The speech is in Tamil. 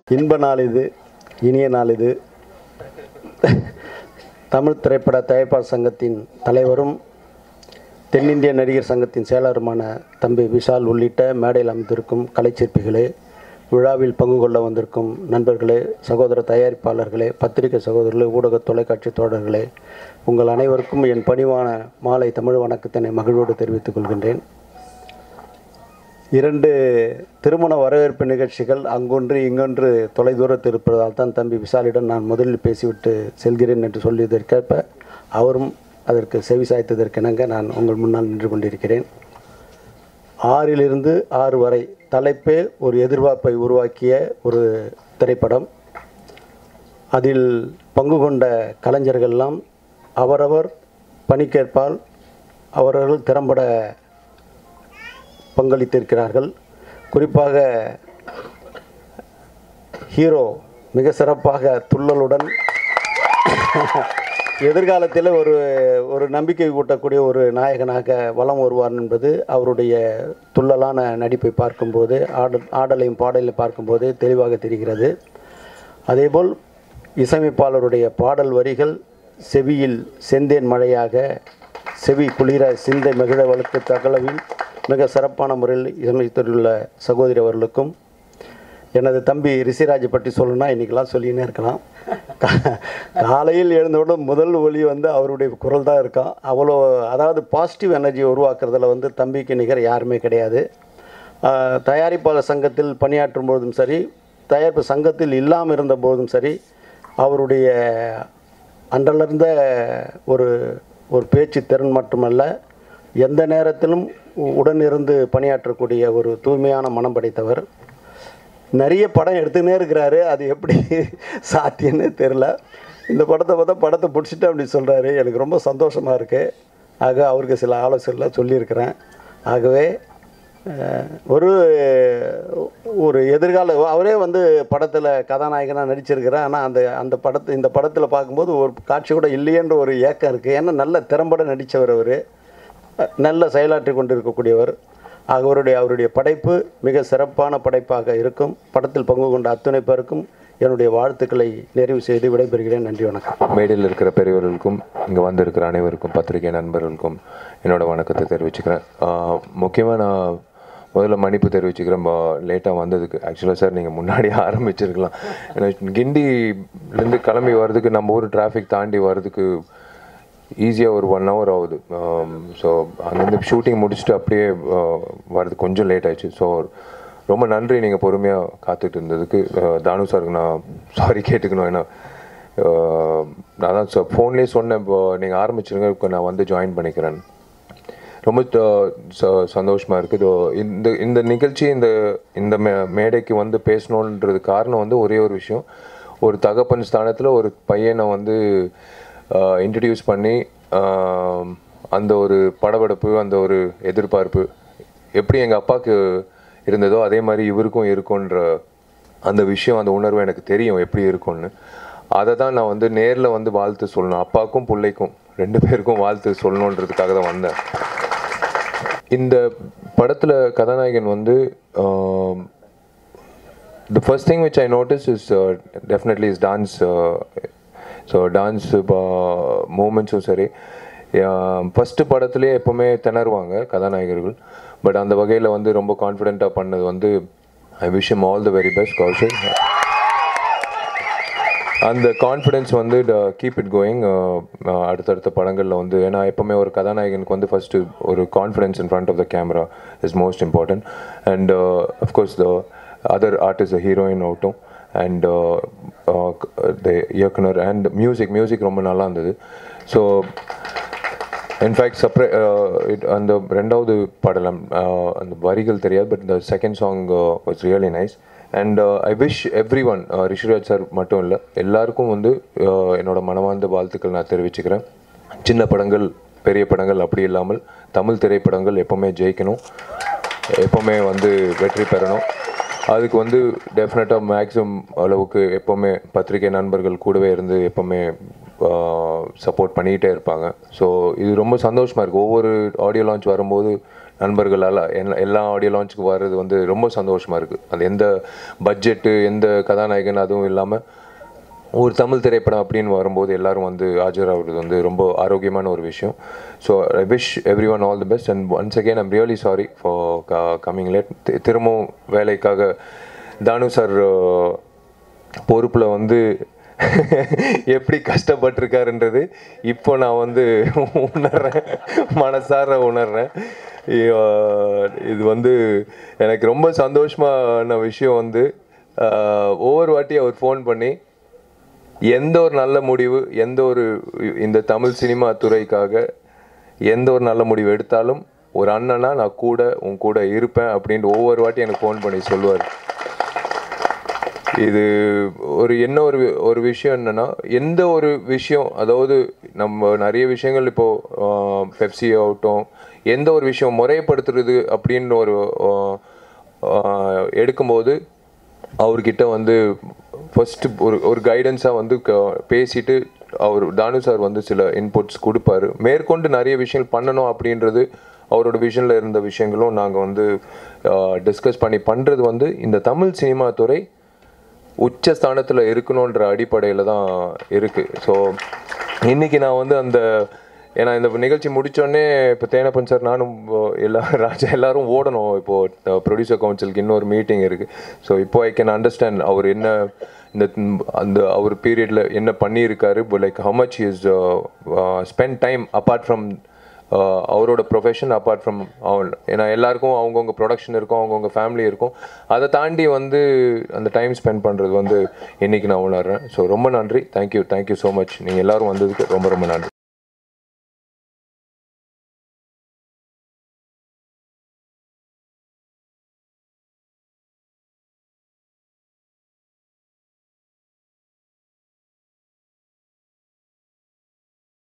இன்ப நாள் இது இனிய நாள் இது தமிழ் திரைப்பட தயாரிப்பாளர் சங்கத்தின் தலைவரும் தென்னிந்திய நடிகர் சங்கத்தின் செயலருமான தம்பி விஷால் உள்ளிட்ட மேடையில் அமைந்திருக்கும் கலைச்சிற்பிகளே விழாவில் பங்கு கொள்ள வந்திருக்கும் நண்பர்களே சகோதர தயாரிப்பாளர்களே பத்திரிகை சகோதரர்களே ஊடக தொலைக்காட்சி தோழர்களே உங்கள் அனைவருக்கும் என் பணிவான மாலை தமிழ் வணக்கத்தினை மகிழ்வோடு தெரிவித்துக் கொள்கின்றேன் இரண்டு திருமண வரவேற்பு நிகழ்ச்சிகள் அங்கொன்று இங்கொன்று தொலைதூரத்தில் இருப்பதால் தான் தம்பி விசாலிடம் நான் முதலில் பேசிவிட்டு செல்கிறேன் என்று சொல்லியதற்கேற்ப அவரும் அதற்கு செவி சாய்த்ததற்கெனங்க நான் உங்கள் முன்னால் நின்று கொண்டிருக்கிறேன் ஆறிலிருந்து ஆறு வரை தலைப்பே ஒரு எதிர்பார்ப்பை உருவாக்கிய ஒரு திரைப்படம் அதில் பங்கு கொண்ட கலைஞர்கள்லாம் அவரவர் பணிக்கேற்பால் அவரவர்கள் திறம்பட பங்களித்திருக்கிறார்கள் குறிப்பாக ஹீரோ மிக சிறப்பாக துள்ளலுடன் எதிர்காலத்தில் ஒரு ஒரு நம்பிக்கை ஊட்டக்கூடிய ஒரு நாயகனாக வலம் வருவார் என்பது அவருடைய துள்ளலான நடிப்பை பார்க்கும்போது ஆடல் ஆடலையும் பாடலையும் பார்க்கும்போது தெளிவாக தெரிகிறது அதேபோல் இசையமைப்பாளருடைய பாடல் வரிகள் செவியில் செந்தேன் மழையாக செவி குளிர சிந்தை மகிழ வழுக்கு தகலவில் மிக சிறப்பான முறையில் இசையமைத்துள்ள சகோதரி அவர்களுக்கும் எனது தம்பி ரிஷிராஜ் பற்றி சொல்லணும்னா இன்றைக்கெல்லாம் சொல்லினே இருக்கலாம் கா- காலையில் எழுந்தவுடன் முதல் ஒலி வந்து அவருடைய குரல் தான் இருக்கும் அவ்வளோ அதாவது பாசிட்டிவ் எனர்ஜியை உருவாக்குறதுல வந்து தம்பிக்கு நிகர் யாருமே கிடையாது ஆஹ், தயாரிப்பாளர் சங்கத்தில் பணியாற்றும் போதும் சரி தயாரிப்பு சங்கத்தில் இல்லாமல் இருந்த போதும் சரி அவருடைய அன்றலர்ந்த ஒரு ஒரு பேச்சு திறன் மட்டுமல்ல எந்த நேரத்திலும் உ- உடனிருந்து பணியாற்றக்கூடிய ஒரு தூய்மையான மனம் படைத்தவர் நிறைய படம் எடுத்துக்கினே இருக்கிறாரு அது எப்படி சாத்தியன்னு தெரில இந்த படத்தை பார்த்தா படத்தை பிடிச்சிட்டு அப்படி சொல்கிறாரு எனக்கு ரொம்ப சந்தோஷமாக இருக்குது ஆக அவருக்கு சில ஆலோசனைலாம் சொல்லியிருக்கிறேன் ஆகவே அஹ், ஒரு ஒரு எதிர்கால அவரே வந்து படத்தில் கதாநாயகனாக நடிச்சிருக்கிறேன் ஆனால் அந்த அந்த படத்தை இந்த படத்தில் பார்க்கும்போது ஒரு காட்சி கூட இல்லையேன்ற ஒரு ஏக்கம் இருக்குது ஏன்னா நல்ல திறம்பட நடித்தவர் அவர் நல்ல செயலாற்றி கொண்டிருக்கக்கூடியவர் அவருடைய அவருடைய படைப்பு மிக சிறப்பான படைப்பாக இருக்கும் படத்தில் பங்கு கொண்ட அத்துணை பேருக்கும் என்னுடைய வாழ்த்துக்களை நிறைவு செய்து விடைபெறுகிறேன் நன்றி வணக்கம் மேடையில் இருக்கிற பெரியவர்களுக்கும் இங்கே வந்திருக்கிற அனைவருக்கும் பத்திரிகை நண்பர்களுக்கும் என்னோட வணக்கத்தை தெரிவிச்சுக்கிறேன் முக்கியமாக நான் முதல்ல மன்னிப்பு தெரிவிச்சுக்கிறேன் லேட்டாக வந்ததுக்கு ஆக்சுவலாக சார் நீங்கள் முன்னாடி ஆரம்பிச்சிருக்கலாம் ஏன்னா கிண்டிலேருந்து கிளம்பி வர்றதுக்கு நம்ம ஊர் டிராஃபிக் தாண்டி வர்றதுக்கு ஈஸியாக ஒரு ஒன் ஹவர் ஆகுது ஸோ அங்கேருந்து ஷூட்டிங் முடிச்சுட்டு அப்படியே ஆஹ், வர்றதுக்கு கொஞ்சம் லேட் ஆயிடுச்சு ஸோ ரொம்ப நன்றி நீங்கள் பொறுமையாக காத்துட்டு இருந்ததுக்கு ஆஹ், தானு சாருக்கு நான் சாரி கேட்டுக்கணும் ஏன்னா ஆஹ், நான் தான் சார் ஃபோன்லேயே சொன்னேன் இப்போ நீங்கள் ஆரம்பிச்சிருங்க இப்போ நான் வந்து ஜாயின் பண்ணிக்கிறேன் ரொம்ப ஆஹ், ச- சந்தோஷமா இருக்குது இதோ இந்த இந்த நிகழ்ச்சி இந்த இந்த மே மேடைக்கு வந்து பேசணுன்றது காரணம் வந்து ஒரே ஒரு விஷயம் ஒரு தகப்பன் ஸ்தானத்தில் ஒரு பையனை வந்து இன்ட்ரடியூஸ் பண்ணி ஆஹ், அந்த ஒரு படபடப்பு அந்த ஒரு எதிர்பார்ப்பு எப்படி எங்கள் அப்பாவுக்கு இருந்ததோ அதே மாதிரி இவருக்கும் இருக்குன்ற அந்த விஷயம் அந்த உணர்வு எனக்கு தெரியும் எப்படி இருக்கும்னு அதை தான் நான் வந்து நேரில் வந்து வாழ்த்து சொல்லணும் அப்பாவுக்கும் பிள்ளைக்கும் ரெண்டு பேருக்கும் வாழ்த்து சொல்லணுன்றதுக்காக தான் வந்தேன் இந்த படத்தில் கதாநாயகன் வந்து the first thing which I notice is definitely is dance so dance மூமெண்ட்ஸும் சரி ஃபஸ்ட்டு படத்துலேயே எப்போவுமே திணறுவாங்க கதாநாயகர்கள் பட் அந்த வகையில் வந்து ரொம்ப கான்ஃபிடெண்ட்டாக பண்ணது வந்து I wish him all the very best Kaushik அந்த கான்ஃபிடென்ஸ் வந்து கீப் இட் கோயிங் அடுத்தடுத்த படங்களில் வந்து ஏன்னா எப்போவுமே ஒரு கதாநாயகனுக்கு வந்து ஃபஸ்ட்டு ஒரு confidence in front of the camera is most important and of course the other artist heroine ஆகட்டும் அண்ட் த இயக்குனர் அண்ட் மியூசிக் மியூசிக் ரொம்ப நல்லா இருந்தது ஸோ இன்ஃபேக்ட் செப்பரே அந்த ரெண்டாவது பாடலாம் uh, அந்த வரிகள் தெரியாது பட் இந்த second song was really nice and I wish everyone Rishiraj sir மட்டும் இல்லை எல்லாருக்கும் வந்து uh, என்னோட மனமார்ந்த வாழ்த்துக்கள் நான் தெரிவிச்சுக்கிறேன் சின்ன படங்கள் பெரிய படங்கள் அப்படி இல்லாமல் தமிழ் திரைப்படங்கள் எப்போவுமே ஜெயிக்கணும் எப்போவுமே வந்து வெற்றி பெறணும் அதுக்கு வந்து டெஃபினட்டாக மேக்ஸிமம் அளவுக்கு எப்போவுமே பத்திரிகை நண்பர்கள் கூடவே இருந்து எப்போவுமே சப்போர்ட் பண்ணிக்கிட்டே இருப்பாங்க ஸோ இது ரொம்ப சந்தோஷமாக இருக்குது ஒவ்வொரு ஆடியோ லான்ச் வரும்போது நண்பர்களால் எல்லா எல்லா ஆடியோ லான்ச்சுக்கு வர்றது வந்து ரொம்ப சந்தோஷமாக இருக்குது அது எந்த பட்ஜெட்டு எந்த கதாநாயகன் அதுவும் இல்லாமல் ஒரு தமிழ் திரைப்படம் அப்படின்னு வரும்போது எல்லாரும் வந்து ஆஜராகிறது வந்து ரொம்ப ஆரோக்கியமான ஒரு விஷயம் so I wish everyone all the best and once again I'm really sorry for coming late திரும்பவும் வேலைக்காக தானு சார் பொறுப்பில் வந்து எப்படி கஷ்டப்பட்டிருக்காருன்றது இப்போ நான் வந்து உணர்றேன் மனசார உணர்றேன் ஐயோ, இது வந்து எனக்கு ரொம்ப சந்தோஷமான விஷயம் வந்து ஆஹ், ஒவ்வொரு வாட்டி அவர் ஃபோன் பண்ணி எந்த ஒரு நல்ல முடிவு எந்த ஒரு இந்த தமிழ் சினிமா துறைக்காக எந்த ஒரு நல்ல முடிவு எடுத்தாலும் ஒரு அண்ணனா நான் கூட உன் கூட இருப்பேன் அப்படின்ட்டு ஒவ்வொரு வாட்டி எனக்கு ஃபோன் பண்ணி சொல்லுவார் இது ஒரு என்ன ஒரு ஒரு விஷயம் என்னன்னா எந்த ஒரு விஷயம் அதாவது நம்ம நிறைய விஷயங்கள் இப்போ பெப்சி ஆகட்டும் எந்த ஒரு விஷயம் முறைப்படுத்துறது அப்படின்னு ஒரு ஆஹ், ஆஹ், எடுக்கும்போது அவர்கிட்ட வந்து ஃபர்ஸ்ட் ஒரு ஒரு கைடன்ஸாக வந்து க- பேசிட்டு அவர் தானு சார் வந்து சில இன்புட்ஸ் கொடுப்பாரு மேற்கொண்டு நிறைய விஷயங்கள் பண்ணணும் அப்படின்றது அவரோட விஷனில் இருந்த விஷயங்களும் நாங்கள் வந்து டிஸ்கஸ் பண்ணி பண்ணுறது வந்து இந்த தமிழ் சினிமா துறை உச்ச ஸ்தானத்தில் இருக்கணுன்ற அடிப்படையில் தான் இருக்குது ஸோ இன்னைக்கு நான் வந்து அந்த ஏன்னா இந்த நிகழ்ச்சி முடிச்சோடனே இப்போ தேனப்பன் சார் நானும் அஹ், எல்லா ராஜா எல்லாரும் ஓடணும் இப்போது ப்ரொடியூசர் கவுன்சிலுக்கு இன்னொரு மீட்டிங் இருக்குது ஸோ இப்போ ஐ கேன் அண்டர்ஸ்டாண்ட் அவர் என்ன இந்த அந்த அவர் பீரியடில் என்ன பண்ணியிருக்காரு like how much is spend time apart from ah அவரோட ப்ரொஃபஷன் அப்பார்ட் ஃப்ரம் அவன் ஏன்னா எல்லாருக்கும் அவங்கவுங்க ப்ரொடக்ஷன் இருக்கும் அவங்கவுங்க ஃபேமிலி இருக்கும் அதை தாண்டி வந்து அந்த டைம் ஸ்பெண்ட் பண்ணுறது வந்து இன்னைக்கு நான் உணர்றேன் ஸோ ரொம்ப நன்றி தேங்க்யூ தேங்க்யூ ஸோ மச் நீங்கள் எல்லாரும் வந்ததுக்கு ரொம்ப ரொம்ப நன்றி